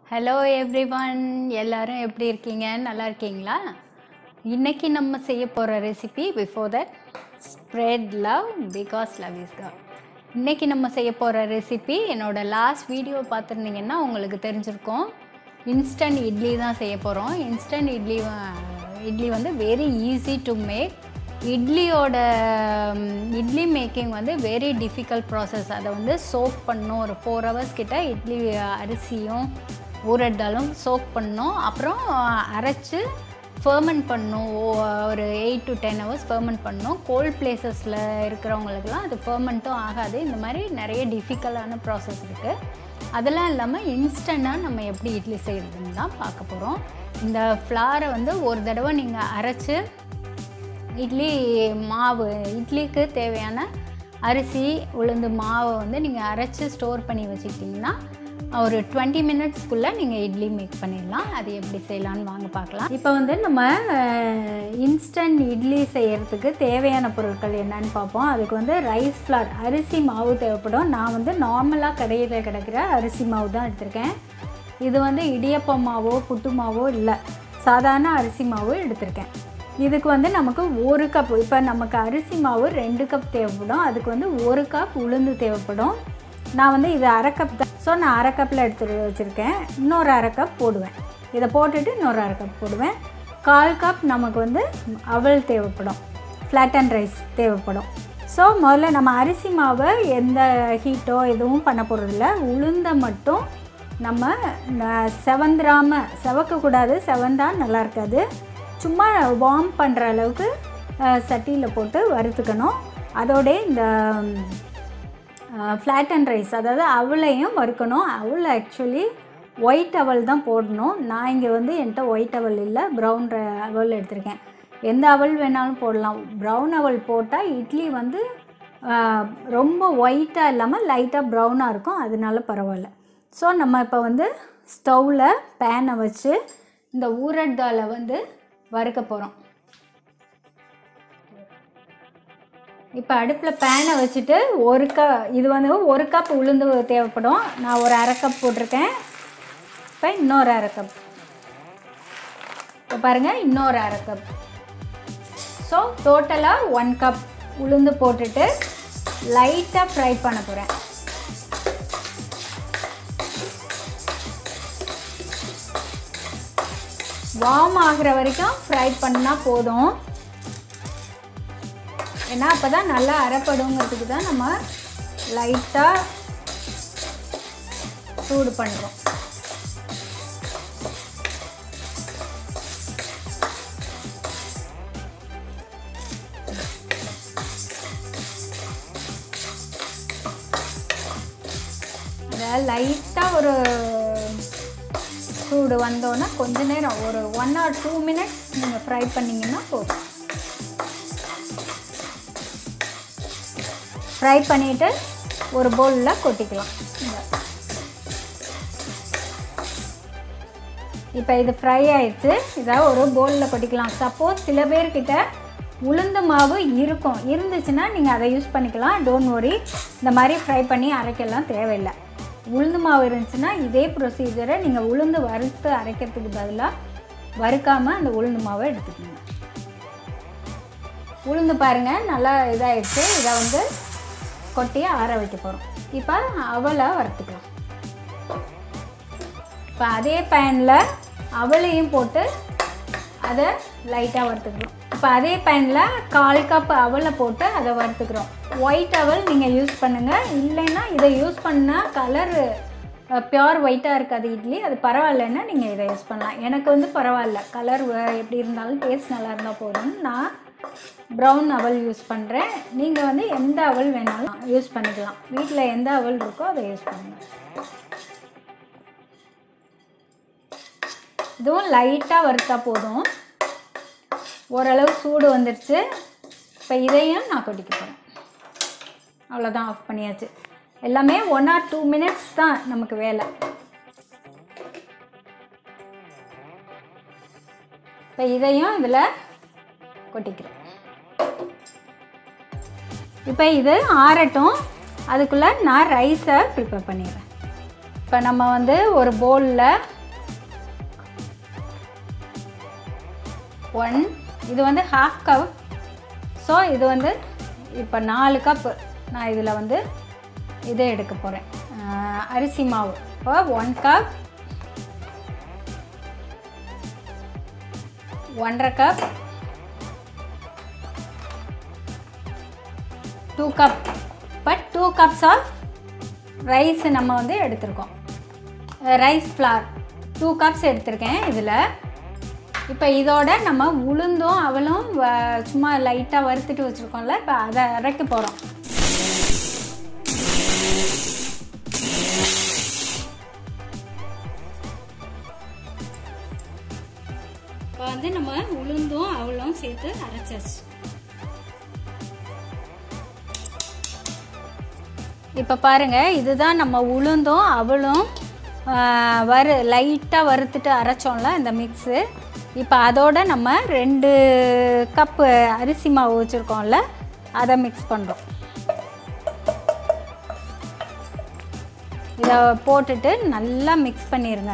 hello everyone எல்லாரும் எப்படி இருக்கீங்க நல்லா இருக்கீங்களா இன்னைக்கு நம்ம செய்ய போகிற recipe before that spread love because love is God இன்னைக்கு நம்ம செய்ய போகிற ரெசிபி என்னோட லாஸ்ட் வீடியோ பார்த்துருந்தீங்கன்னா உங்களுக்கு தெரிஞ்சிருக்கும் இன்ஸ்டன்ட் இட்லி தான் செய்ய போகிறோம் இன்ஸ்டன்ட் இட்லி வ- இட்லி வந்து வெரி ஈஸி டு மேக் இட்லியோட ம், இட்லி மேக்கிங் வந்து வெரி டிஃபிகல்ட் ப்ராசஸ் அதை வந்து சோக் பண்ணணும் ஒரு ஃபோர் ஹவர்ஸ் கிட்ட இட்லி அரிசியும் ஊரட்டாலும் சோக் பண்ணணும் அப்புறம் அரைச்சு ஃபர்மெண்ட் பண்ணணும் ஓ- ஒரு eight to ten hours ferment பண்ணணும் கோல்ட் பிளேசஸில் இருக்கிறவங்களுக்குலாம் அது ஃபர்மெண்ட்டும் ஆகாது இந்த மாதிரி நிறைய டிஃபிகல்ட்டான ப்ராசஸ் இருக்குது அதெல்லாம் இல்லாமல் இன்ஸ்டண்ட்டாக நம்ம எப்படி இட்லி செய்கிறதுன்னு தான் பார்க்க போகிறோம் இந்த ஃப்ளாரை வந்து ஒரு தடவை நீங்கள் அரைச்சு இட்லி மாவு இட்லிக்கு தேவையான அரிசி உளுந்து மாவை வந்து நீங்கள் அரைச்சி ஸ்டோர் பண்ணி வச்சுக்கிட்டிங்கன்னா ஒரு டுவெண்ட்டி மினிட்ஸ்க்குள்ளே நீங்கள் இட்லி மேக் பண்ணிடலாம் அது எப்படி செய்யலான்னு வாங்க பார்க்கலாம் இப்போ வந்து நம்ம இன்ஸ்டன்ட் இட்லி செய்கிறதுக்கு தேவையான பொருட்கள் என்னன்னு பார்ப்போம் அதுக்கு வந்து ரைஸ் ஃப்ளார் அரிசி மாவு தேவைப்படும் நான் வந்து நார்மலாக கடையில் கிடைக்கிற அரிசி மாவு தான் எடுத்திருக்கேன் இது வந்து இடியப்ப மாவோ புட்டு மாவோ இல்லை சாதாரண அரிசி மாவு எடுத்திருக்கேன் இதுக்கு வந்து நமக்கு ஒரு கப் இப்போ நமக்கு அரிசி மாவு ரெண்டு கப் தேவைப்படும் அதுக்கு வந்து ஒரு கப் உளுந்து தேவைப்படும் நான் வந்து இது அரை கப் தான் ஸோ நான் அரை கப்பில் எடுத்து வச்சுருக்கேன் இன்னொரு அரை கப் போடுவேன் இதை போட்டுட்டு இன்னொரு அரை கப் போடுவேன் கால் கப் நமக்கு வந்து அவல் தேவைப்படும் ஃப்ளாட் அண்ட் ரைஸ் தேவைப்படும் ஸோ முதல்ல நம்ம அரிசி மாவை எந்த ஹீட்டோ எதுவும் பண்ண போகிறதில்ல உளுந்தை மட்டும் நம்ம ந- செவந்துராம செவக்கக்கூடாது செவந்தா நல்லா இருக்காது சும்மா வார்ம் பண்ணுற அளவுக்கு சட்டியில் போட்டு வறுத்துக்கணும் அதோட இந்த ஃப்ளாட் அண்ட் ரைஸ் அதாவது அவளையும் வறுக்கணும் அவள் ஆக்சுவலி ஒயிட் அவல் தான் போடணும் நான் இங்கே வந்து என்கிட்ட ஒயிட் அவல் இல்லை ப்ரௌன் அவல் எடுத்திருக்கேன் எந்த அவல் வேணாலும் போடலாம் ப்ரௌன் அவல் போட்டால் இட்லி வந்து ஆஹ், ரொம்ப ஒயிட்டாக இல்லாமல் லைட்டாக ப்ரௌனாக இருக்கும் அதனால பரவாயில்ல ஸோ நம்ம இப்போ வந்து ஸ்டவ்வில் பேனை வச்சு இந்த ஊரட் தாலை வந்து வறுக்க போகிறோம் இப்போ அடுப்பில் பேனை வச்சுட்டு ஒரு க இது வந்து ஒரு கப் உளுந்து தேவைப்படும் நான் ஒரு அரை கப் போட்டிருக்கேன் இப்போ இன்னொரு அரை கப் இப்போ பாருங்கள் இன்னொரு அரை கப் ஸோ டோட்டலாக ஒன் கப் உளுந்து போட்டுட்டு லைட்டாக ஃப்ரை பண்ண போகிறேன் வார்ம் ஆகுற வரைக்கும் ஃப்ரை பண்ணால் போதும் ஏன்னா அப்போ தான் நல்லா அரைப்படுங்கிறதுக்கு தான் நம்ம லைட்டாக சூடு பண்ணுறோம் அதை லைட்டாக ஒரு சூடு வந்தோன்னே கொஞ்ச நேரம் ஒரு ஒன் ஆர் டூ மினிட்ஸ் நீங்கள் ஃப்ரை பண்ணிங்கன்னா போதும் ஃப்ரை பண்ணிவிட்டு ஒரு பவுலில் கொட்டிக்கலாம் இப்போ இது ஃப்ரை ஆயிடுச்சு இதை ஒரு பவுலில் கொட்டிக்கலாம் சப்போஸ் சில பேர்கிட்ட உளுந்து மாவு இருக்கும் இருந்துச்சுன்னா நீங்கள் அதை யூஸ் பண்ணிக்கலாம் டோன்ட் worry இந்த மாதிரி ஃப்ரை பண்ணி அரைக்கலாம் தேவையில்லை உளுந்து மாவு இருந்துச்சுன்னா இதே ப்ரொசீஜரை நீங்கள் உளுந்து வறுத்து அரைக்கிறதுக்கு பதிலாக வறுக்காமல் அந்த உளுந்து மாவை எடுத்துக்கோங்க உளுந்து பாருங்கள் நல்லா இதாகிடுச்சு இதை வந்து கொட்டி ஆற வைக்க போகிறோம் இப்போ அவலை வறுத்துக்கலாம் இப்போ அதே பேனில் அவளையும் போட்டு அதை லைட்டாக வறுத்துக்கிறோம் இப்போ அதே பேனில் கால் கப் அவலை போட்டு அதை வறுத்துக்கிறோம் ஒயிட் அவல் நீங்கள் யூஸ் பண்ணுங்கள் இல்லைன்னா இதை யூஸ் பண்ணால் கலரு பியோர் ஒயிட்டாக இருக்காது இட்லி அது பரவாயில்லைன்னா நீங்கள் இதை யூஸ் பண்ணலாம் எனக்கு வந்து பரவாயில்ல கலர் எப்படி இருந்தாலும் டேஸ்ட் நல்லா இருந்தால் போதும்னு நான் ப்ரௌன் அவல் யூஸ் பண்ணுறேன் நீங்கள் வந்து எந்த அவல் வேணாலும் யூஸ் பண்ணிக்கலாம் வீட்டில் எந்த அவல் இருக்கோ அதை யூஸ் பண்ணுங்கள் இதுவும் லைட்டாக வறுத்தா போதும் ஓரளவு சூடு வந்துருச்சு இப்போ இதையும் நான் கொட்டிக்க போகிறேன் அவ்வளோதான் ஆஃப் பண்ணியாச்சு எல்லாமே ஒன் ஆர் டூ மினிட்ஸ் தான் நமக்கு வேலை இப்போ இதையும் இதில் கொட்டிக்கிறேன் இப்போ இது ஆறட்டும் அதுக்குள்ளே நான் ரைஸை ப்ரிப்பேர் பண்ணிடுறேன் இப்போ நம்ம வந்து ஒரு பவுலில் ஒன் இது வந்து ஹாஃப் கப் ஸோ இது வந்து இப்போ நாலு கப்பு நான் இதில் வந்து இதை எடுக்க போகிறேன் அரிசி மாவு இப்போ ஒன் கப் ஒன்றரை cup two cup but two cups of rice நம்ம வந்து எடுத்திருக்கோம் ரைஸ் ஃப்ளார் டூ கப்ஸ் எடுத்திருக்கேன் இதில் இப்போ இதோட நம்ம உளுந்தும் அவளும் வ- சும்மா லைட்டாக வறுத்துட்டு வச்சுருக்கோம்ல இப்போ அதை அரைக்க போகிறோம் இப்போ வந்து நம்ம உளுந்தும் அவளும் சேர்த்து அரைச்சாச்சு இப்போ பாருங்க இதுதான் நம்ம உளுந்தும் அவளும் ஆஹ், வறு லைட்டாக வறுத்துட்டு அரைச்சோம்ல இந்த மிக்ஸு இப்போ அதோட நம்ம ரெண்டு கப்பு அரிசி மாவு வச்சுருக்கோம்ல அதை மிக்ஸ் பண்ணுறோம் இதை போட்டுட்டு நல்லா மிக்ஸ் பண்ணிடுங்க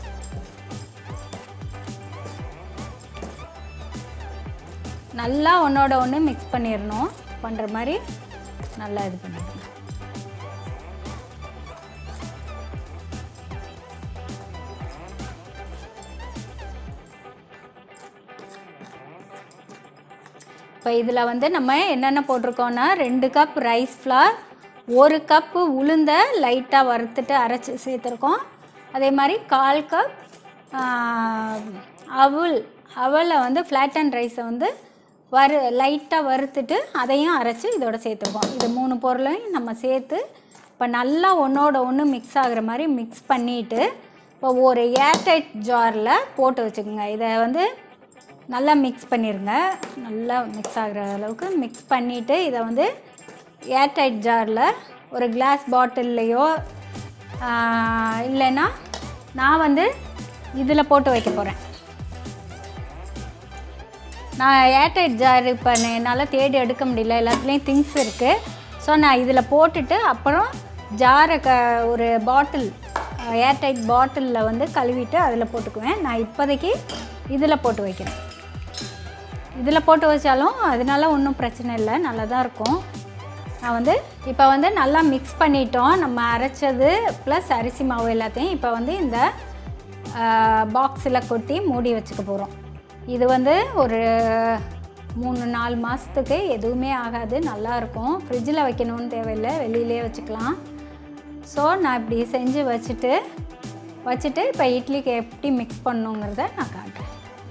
நல்லா ஒன்றோட ஒன்று மிக்ஸ் பண்ணிடணும் பண்ணுற மாதிரி நல்லா இது பண்ணிடுங்க இப்போ இதில் வந்து நம்ம என்னென்ன போட்டிருக்கோம்னா ரெண்டு கப் ரைஸ் ஃப்ளார் ஒரு கப்பு உளுந்த லைட்டாக வறுத்துட்டு அரைச்சி சேர்த்துருக்கோம் அதே மாதிரி கால் கப் அவல் அவலை வந்து ஃப்ளாட் அண்ட் ரைஸை வந்து வறு லைட்டாக வறுத்துட்டு அதையும் அரைச்சி இதோட சேர்த்துருக்கோம் இது மூணு பொருளையும் நம்ம சேர்த்து இப்போ நல்லா ஒன்றோட ஒன்று மிக்ஸ் ஆகுற மாதிரி மிக்ஸ் பண்ணிவிட்டு இப்போ ஒரு ஏர்டைட் ஜாரில் போட்டு வச்சுக்கோங்க இதை வந்து நல்லா மிக்ஸ் பண்ணிடுங்க நல்லா மிக்ஸ் ஆகுற அளவுக்கு மிக்ஸ் பண்ணிவிட்டு இதை வந்து ஏர்டைட் ஜாரில் ஒரு கிளாஸ் பாட்டில்லையோ இல்லைன்னா நான் வந்து இதில் போட்டு வைக்க போகிறேன் நான் ஏர்டைட் ஜார் இப்போ என்னால் தேடி எடுக்க முடியல எல்லாத்துலேயும் திங்ஸ் இருக்குது ஸோ நான் இதில் போட்டுட்டு அப்புறம் ஜாரை க ஒரு பாட்டில் ஏர்டைட் பாட்டிலில் வந்து கழுவிட்டு அதில் போட்டுக்குவேன் நான் இப்போதைக்கு இதில் போட்டு வைக்கிறேன் இதில் போட்டு வச்சாலும் அதனால ஒன்றும் பிரச்சனை இல்லை நல்லா தான் இருக்கும் நான் வந்து இப்போ வந்து நல்லா மிக்ஸ் பண்ணிட்டோம் நம்ம அரைச்சது ப்ளஸ் அரிசி மாவு எல்லாத்தையும் இப்போ வந்து இந்த பாக்ஸில் கொட்டி மூடி வச்சுக்க போகிறோம் இது வந்து ஒரு மூணு நாலு மாதத்துக்கு எதுவுமே ஆகாது நல்லாயிருக்கும் ஃப்ரிட்ஜில் வைக்கணும்னு தேவையில்லை வெளியிலே வச்சுக்கலாம் ஸோ நான் இப்படி செஞ்சு வச்சுட்டு வச்சுட்டு இப்போ இட்லிக்கு எப்படி மிக்ஸ் பண்ணுங்கிறத நான் காட்டுறேன்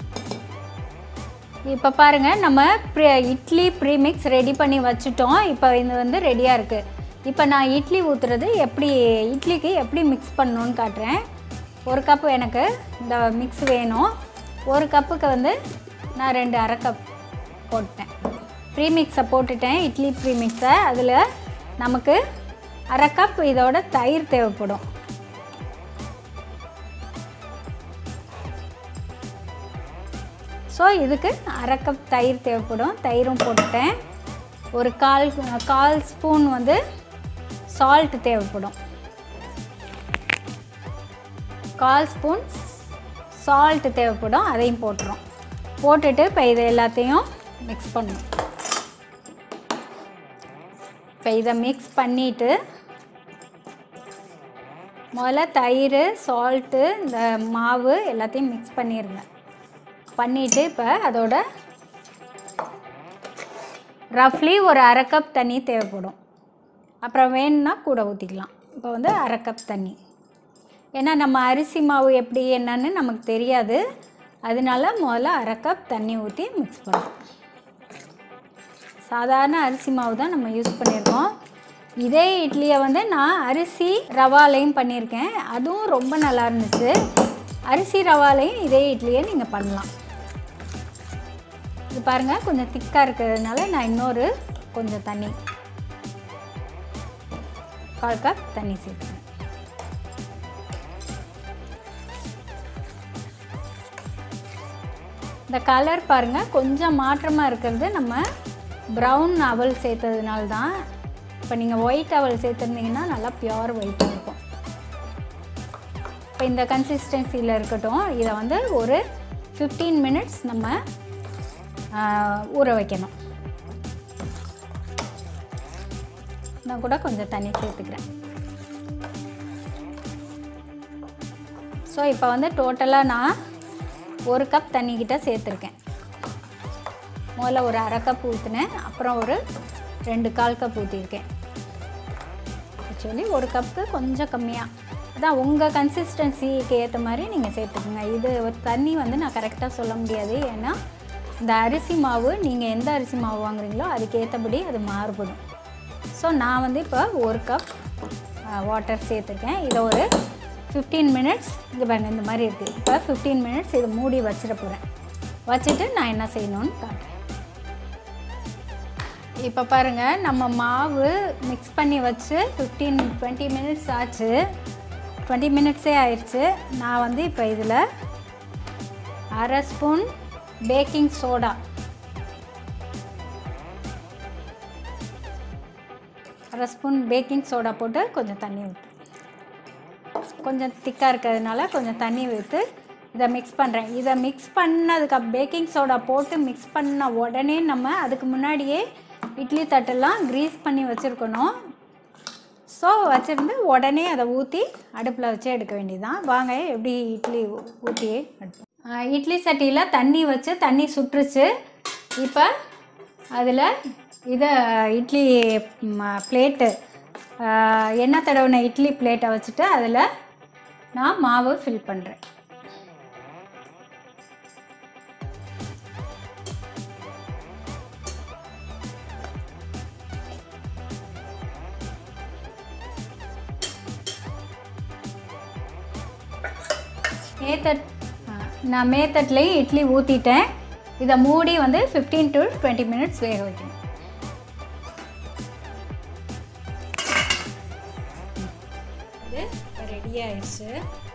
இப்போ பாருங்கள் நம்ம ப்ரி இட்லி ப்ரீமிக்ஸ் ரெடி பண்ணி வச்சுட்டோம் இப்போ இது வந்து ரெடியாக இருக்குது இப்போ நான் இட்லி ஊற்றுறது எப்படி இட்லிக்கு எப்படி மிக்ஸ் பண்ணணும்னு காட்டுறேன் ஒரு கப்பு எனக்கு இந்த மிக்ஸ் வேணும் ஒரு கப்புக்கு வந்து நான் ரெண்டு அரை கப் போட்டேன் ப்ரீமிக்ஸை போட்டுட்டேன் இட்லி ப்ரீமிக்ஸை அதில் நமக்கு அரை கப் இதோட தயிர் தேவைப்படும் ஸோ இதுக்கு அரை கப் தயிர் தேவைப்படும் தயிரும் போட்டுட்டேன் ஒரு கால் கால் ஸ்பூன் வந்து சால்ட் தேவைப்படும் கால் ஸ்பூன் சால்ட் தேவைப்படும் அதையும் போட்டுரும் போட்டுட்டு இப்போ இது எல்லாத்தையும் மிக்ஸ் பண்ணணும் இப்போ இதை மிக்ஸ் பண்ணிவிட்டு முதல்ல தயிர் சால்ட்டு இந்த மாவு எல்லாத்தையும் மிக்ஸ் பண்ணிடுங்க பண்ணிவிட்டு இப்போ அதோட ரஃப்லி ஒரு அரை கப் தண்ணி தேவைப்படும் அப்புறம் வேணும்னா கூட ஊற்றிக்கலாம் இப்போ வந்து அரை கப் தண்ணி ஏன்னா நம்ம அரிசி மாவு எப்படி என்னன்னு நமக்கு தெரியாது அதனால முதல்ல அரை கப் தண்ணி ஊற்றி மிக்ஸ் பண்ணணும் சாதாரண அரிசி மாவு தான் நம்ம யூஸ் பண்ணியிருக்கோம் இதே இட்லியை வந்து நான் அரிசி ரவாலையும் பண்ணியிருக்கேன் அதுவும் ரொம்ப நல்லா இருந்துச்சு அரிசி ரவாலையும் இதே இட்லியை நீங்கள் பண்ணலாம் இது பாருங்கள் கொஞ்சம் திக்காக இருக்கிறதுனால நான் இன்னொரு கொஞ்சம் தண்ணி கால் கப் தண்ணி சேர்த்துக்கிறேன் இந்த கலர் பாருங்கள் கொஞ்சம் மாற்றமாக இருக்கிறது நம்ம ப்ரௌன் அவல் சேர்த்ததுனால தான் இப்போ நீங்கள் ஒயிட் அவல் சேர்த்துருந்தீங்கன்னா நல்லா பியோர் ஒயிட்டாக இருக்கும் இப்போ இந்த கன்சிஸ்டன்சியில் இருக்கட்டும் இதை வந்து ஒரு 15 மினிட்ஸ் நம்ம ஊற வைக்கணும் நான் கூட கொஞ்சம் தண்ணி சேர்த்துக்கிறேன் ஸோ இப்போ வந்து டோட்டலாக நான் ஒரு கப் தண்ணிக்கிட்ட சேர்த்துருக்கேன் முதல்ல ஒரு அரை கப் ஊற்றினேன் அப்புறம் ஒரு ரெண்டு கால் கப் ஊற்றிருக்கேன் ஆக்சுவலி ஒரு கப்புக்கு கொஞ்சம் கம்மியாக அதான் உங்கள் கன்சிஸ்டன்சிக்கு ஏற்ற மாதிரி நீங்கள் சேர்த்துக்கோங்க இது ஒரு தண்ணி வந்து நான் கரெக்டாக சொல்ல முடியாது ஏன்னா இந்த அரிசி மாவு நீங்கள் எந்த அரிசி மாவு வாங்குறீங்களோ அதுக்கு ஏற்றபடி அது மாறுபடும் ஸோ நான் வந்து இப்போ ஒரு கப் வாட்டர் சேர்த்துருக்கேன் இதை ஒரு ஃபிஃப்டீன் மினிட்ஸ் இங்கே பாருங்க இந்த மாதிரி இருக்குது இப்போ ஃபிஃப்டீன் மினிட்ஸ் இதை மூடி வச்சிட போகிறேன் வச்சுட்டு நான் என்ன செய்யணும்னு காட்டுறேன் இப்போ பாருங்கள் நம்ம மாவு மிக்ஸ் பண்ணி வச்சு ஃபிஃப்டீன் டுவெண்ட்டி மினிட்ஸ் ஆச்சு டுவெண்ட்டி மினிட்ஸே ஆயிடுச்சு நான் வந்து இப்போ இதில் அரை ஸ்பூன் பேக்கிங் சோடா அரை ஸ்பூன் பேக்கிங் சோடா போட்டு கொஞ்சம் தண்ணி ஊற்று கொஞ்சம் திக்காக இருக்கிறதுனால கொஞ்சம் தண்ணி ஊற்று இதை மிக்ஸ் பண்ணுறேன் இதை மிக்ஸ் பண்ணதுக்கு பேக்கிங் சோடா போட்டு மிக்ஸ் பண்ண உடனே நம்ம அதுக்கு முன்னாடியே இட்லி தட்டெல்லாம் க்ரீஸ் பண்ணி வச்சுருக்கணும் ஸோ வச்சுருந்து உடனே அதை ஊற்றி அடுப்பில் வச்சு எடுக்க வேண்டியதுதான் வாங்க எப்படி இட்லி ஊற்றி எடுப்போம் ஆஹ் இட்லி சட்டியில் தண்ணி வச்சு தண்ணி சுற்றுச்சு இப்போ அதில் இதை இட்லி பிளேட்டு எண்ணெய் தடவின இட்லி பிளேட்டை வச்சுட்டு அதில் நான் மாவு ஃபில் பண்ணுறேன் மேத்தட் நான் மேத்தட்லேயும் இட்லி ஊற்றிட்டேன் இதை மூடி வந்து ஃபிஃப்டீன் டு டுவெண்ட்டி மினிட்ஸ் வேக வைக்கணும் இது ரெடி ஆயிடுச்சு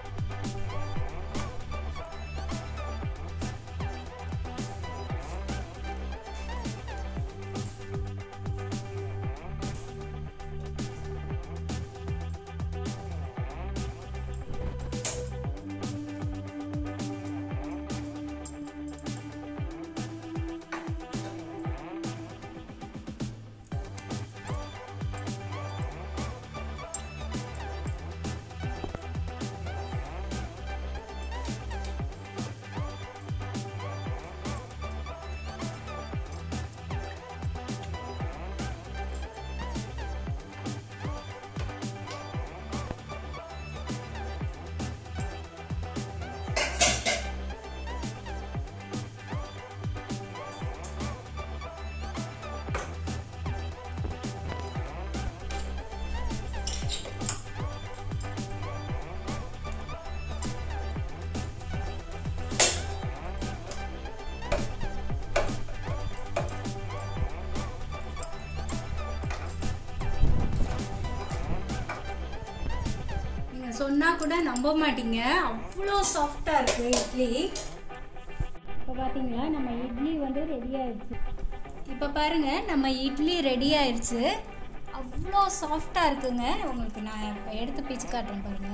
நீங்கள் சொன்னால் கூட நம்ப மாட்டீங்க அவ்வளோ சாஃப்டாக இருக்குது இட்லி இப்போ பார்த்தீங்களா நம்ம இட்லி வந்து ரெடி ஆயிடுச்சு இப்போ பாருங்க நம்ம இட்லி ரெடி ஆயிடுச்சு அவ்வளோ சாஃப்டாக இருக்குங்க உங்களுக்கு நான் இப்போ எடுத்து பிச்சு காட்டுறேன் பாருங்க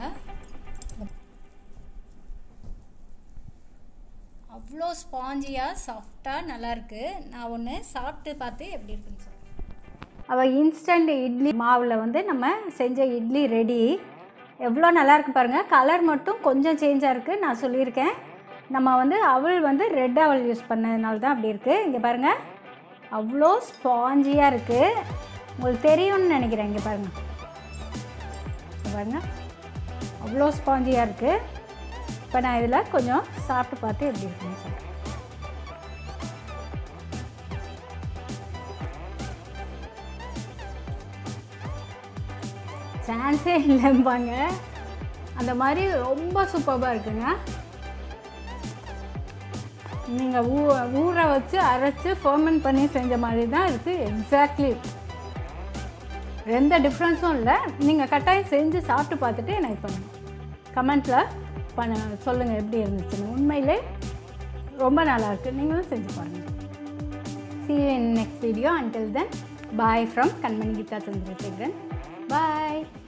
அவ்வளோ ஸ்பாஞ்சியாக சாஃப்டாக நல்லாயிருக்கு நான் ஒன்று சாப்பிட்டு பார்த்து எப்படி இருக்குன்னு சொல்கிறேன் அவள் இன்ஸ்டன்ட் இட்லி மாவில் வந்து நம்ம செஞ்ச இட்லி ரெடி எவ்வளோ நல்லா இருக்கு பாருங்கள் கலர் மட்டும் கொஞ்சம் சேஞ்சாக இருக்குது நான் சொல்லியிருக்கேன் நம்ம வந்து அவள் வந்து ரெட் அவள் யூஸ் பண்ணதுனால தான் அப்படி இருக்குது இங்கே பாருங்கள் அவ்வளோ ஸ்பாஞ்சியாக இருக்குது உங்களுக்கு தெரியும்னு நினைக்கிறேன் இங்கே பாருங்கள் இங்க பாருங்கள் அவ்வளோ ஸ்பாஞ்சியாக இருக்குது இப்போ நான் இதில் கொஞ்சம் சாப்பிட்டு பார்த்து எப்படி இருக்குன்னு சொல்கிறேன் சான்ஸே இல்லைம்பாங்க அந்த மாதிரி ரொம்ப சூப்பராக இருக்குங்க நீங்கள் ஊ ஊற வச்சு அரைச்சி ஃபர்மெண்ட் பண்ணி செஞ்ச மாதிரி தான் இருக்குது எக்ஸாக்ட்லி எந்த டிஃப்ரென்ஸும் இல்லை நீங்கள் கட்டாயம் செஞ்சு சாப்பிட்டு பார்த்துட்டு எனக்கு பண்ணுங்கள் கமெண்ட்டில் பண்ண சொல்லுங்கள் எப்படி இருந்துச்சுன்னு உண்மையிலே ரொம்ப நல்லாயிருக்கு நீங்களும் செஞ்சு பாருங்கள் see you in next video until then bye from kanmani gita chandrasekharan bye